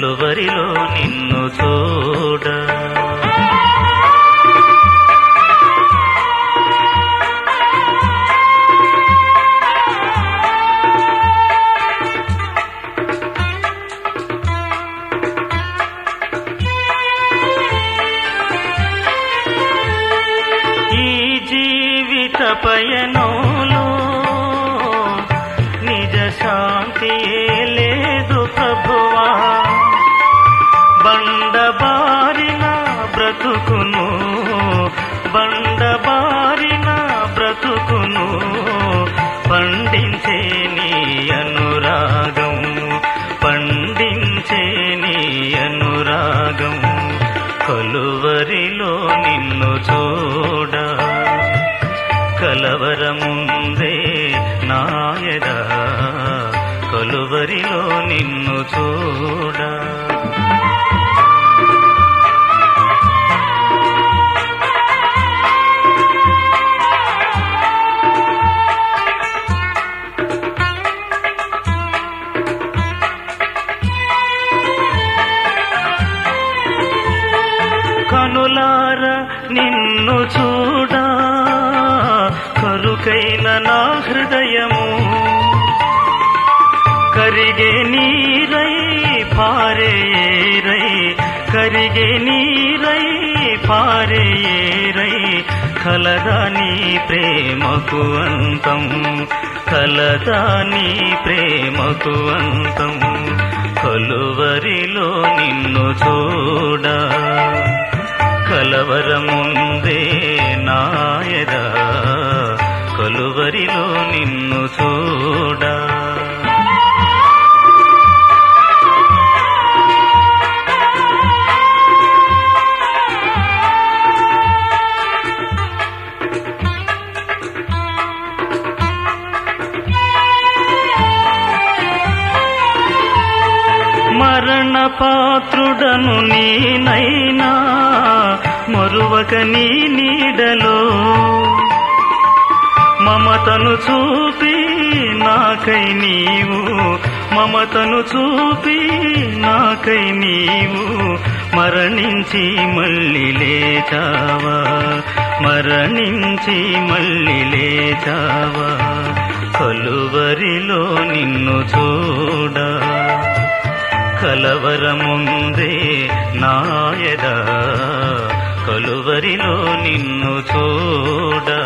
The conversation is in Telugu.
కలువరిలో నిన్ను చూడ ఈ జీవిత పయనంలో నిజ శాంతి లేదు ప్రభువా బండబారిన బ్రతుకును బండబారిన బ్రతుకును పండించే నీ అనురాగం పండించే నీ అనురాగం కొలువరిలో నిన్ను చూడ కలవరముందే నాయదా కొలువరిలో నిన్ను చూడ కనులార నిన్ను చూడా కరుకైన నా హృదయము కరిగే నీరై పారేరై కరిగే నీరై పారేరై కలదా నీ ప్రేమకు అంతం కలదా నీ ప్రేమకు అంతం కొలువరిలో నిన్ను చూడా కలవరముందే నాయదా కొలువరిలో నిన్ను చూడా మరణ పాత్రుడను నేనైనా మరువక నీ నీడలో మమతను చూపి నాకై నీవు మమతను చూపి నాకై నీవు మరణించి మళ్ళీ లేచావా మరణించి మళ్ళీ లేచావా కొలువరిలో నిన్ను చూడా కలవరముందే నాయదా కొలువరిలో నిన్ను చూడా